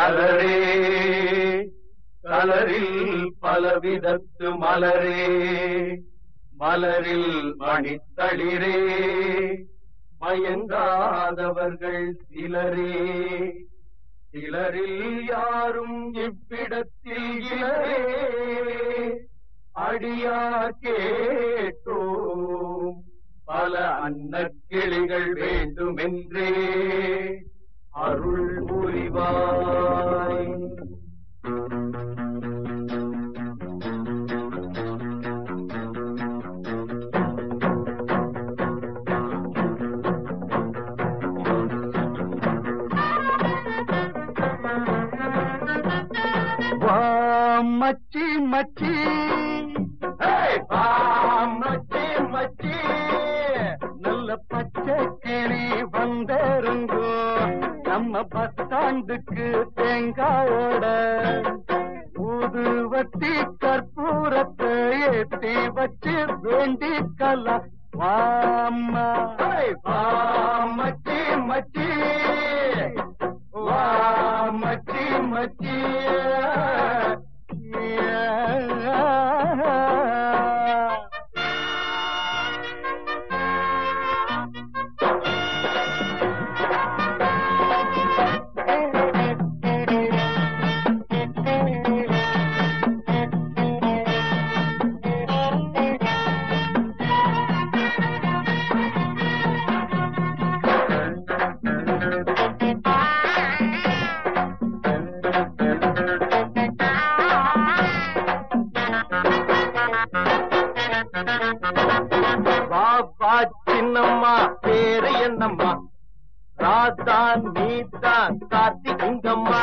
கலரே கலரில் பலவிதத்து மலரே மலரில் மணித்தளிரே மயங்காதவர்கள் சிலரே சிலரில் யாரும் இவ்விடத்தில் இலரே அடியார் கேட்டோம் பல அன்னக்கிளிகள் வேண்டுமென்றே அருள் புரிவாய் வா மச்சி மச்சி ஏய், வா, மச்சி மச்சி நல்ல பச்சை கிளி வந்திருங்கோ நம்ம பஸ் ஸ்டாண்டுக்கு தேங்காயோட ஊதுவத்தி கற்பூரத்தை ஏத்தி வச்சு வேண்டிக்கலாம் வாம்மா ஏய், வா, மச்சி மச்சி வா மச்சி மச்சி வா வா சின்னம்மா பேரு என்னம்மா ராதா நீதா கார்த்தி இங்கம்மா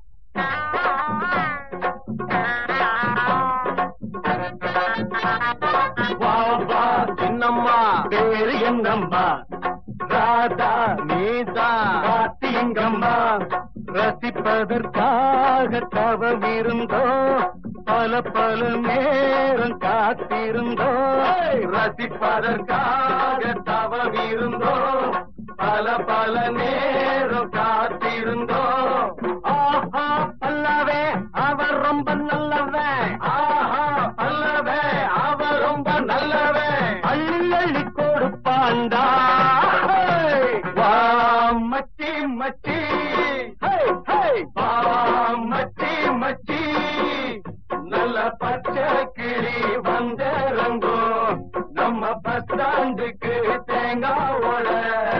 வா வா சின்னம்மா பேரு என்னம்மா ராதா நீதா கார்த்தி இங்கம்மா ரசிப்பதற்காக தவம் இருந்தோ பல பல நேரம் காத்திருந்தோ ரசிப்பதற்காக தவம் இருந்தோ பல பல நேரம் காத்திருந்தோ ஆஹா பல்லவே அவர் ரொம்ப நல்லவன் ஆஹா அல்லவே அவ ரொம்ப நல்லவே அள்ளி அள்ளி கொடுப்பாண்டா வா மச்சி மச்சி ஹே, ஹே. வா மச்சி மச்சி நல்ல பச்சை கிளி வந்திறங்கோ நம்ம பஸ் ஸ்டாண்டுக்கு தேங்காவோட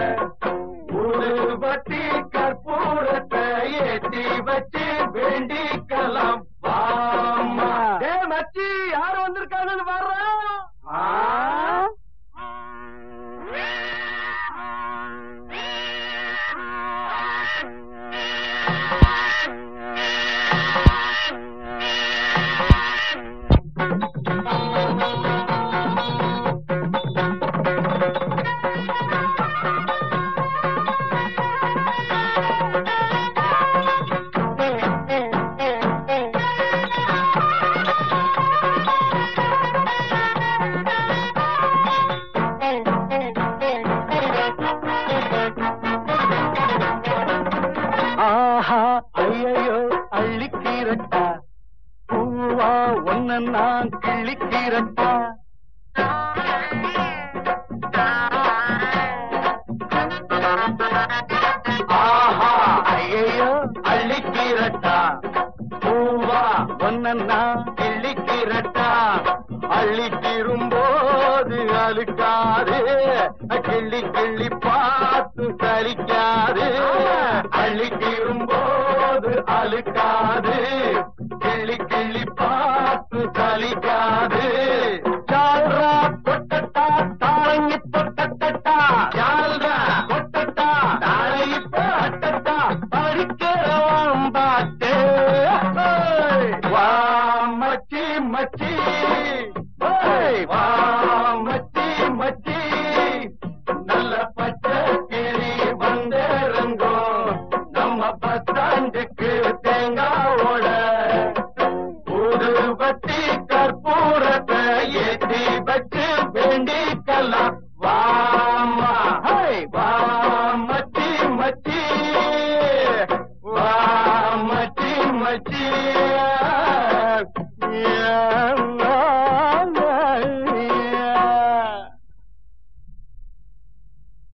ஊதுபத்தி கற்பூரத்தை ஏத்தி வச்சு வேண்டிக்கலாம் வாமா டே மச்சி யார் வந்திருக்காங்கன்னு வர்றா ஆ? ஆஹா ஐயையோ அள்ளிக்கீரட்டா பூவா ஒன்ன நான் கிள்ளிக்கீரட்டா ஆஹா ஐயையோ அள்ளிக்கீரட்டா பூவா ஒன்ன நான் கிள்ளிக்கீரட்டா அள்ளிக்கிரும்போது அழுக்காது கிள்ளி கிள்ளி பார்த்து சலிக்காது அள்ளிக்கிரும்போது அழுக்காது கிள்ளி கிள்ளி பார்த்து சலிக்காது சால்ரா தொட்டட்டா தாரங்கி தொட்டட்டா யாழ்ரா கொட்டட்டா தாழை இப்ப அட்டட்டா படிக்கிறவன் பாட்டு வா மச்சி மச்சி ஏய், வா மச்சி மச்சி நல்ல பச்சை கிளி வந்திருங்கோ நம்ம பஸ் ஸ்டாண்டுக்கு தேங்காவோட ஊதுபத்தி கற்பூரத்தை ஏத்தி வச்சு வேண்டிக்கலாம் வாமா ஹை, வா மச்சி மச்சி வா மச்சி மச்சி